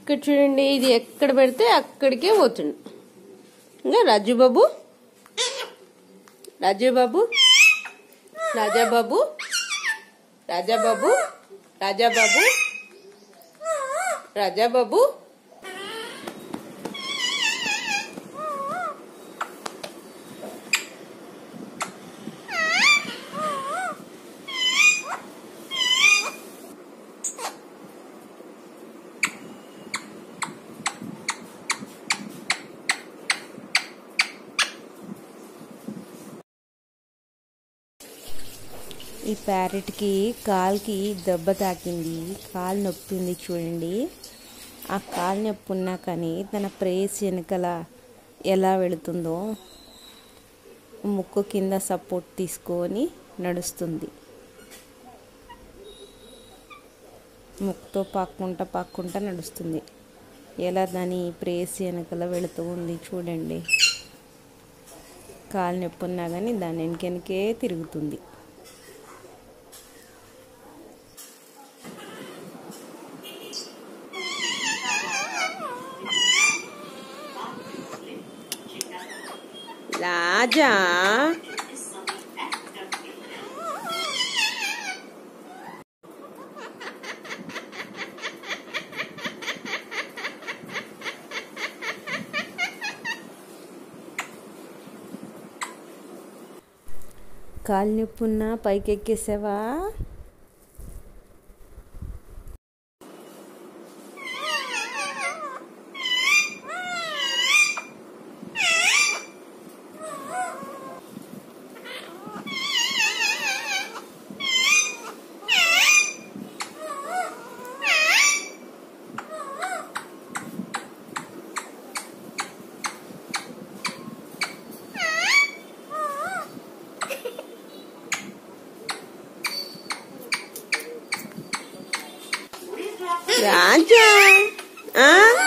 ఇక్కడ చూడండి ఇది ఎక్కడ పెడితే అక్కడికే పోతుంది ఇంకా రాజు బాబు రాజు బాబు రాజాబాబు రాజాబాబు రాజాబాబు రాజాబాబు ఈ ప్యారెట్కి కాలుకి దెబ్బ తాకింది కాలు నొప్పి ఉంది చూడండి ఆ కాలు నొప్పి ఉన్నా కానీ తన ప్రేస్ వెనకల ఎలా వెళుతుందో ముక్కు కింద సపోర్ట్ తీసుకొని నడుస్తుంది ముక్కుతో పాక్కుంటా పాక్కుంటా నడుస్తుంది ఎలా దాని ప్రేస్ వెనకల వెళుతూ ఉంది చూడండి కాలు నొప్పి ఉన్నా కానీ దాని వెనకెనకే తిరుగుతుంది రాజా కాలు నొప్పున్నా పైకి ఎక్కేసావా రాజా ఆ?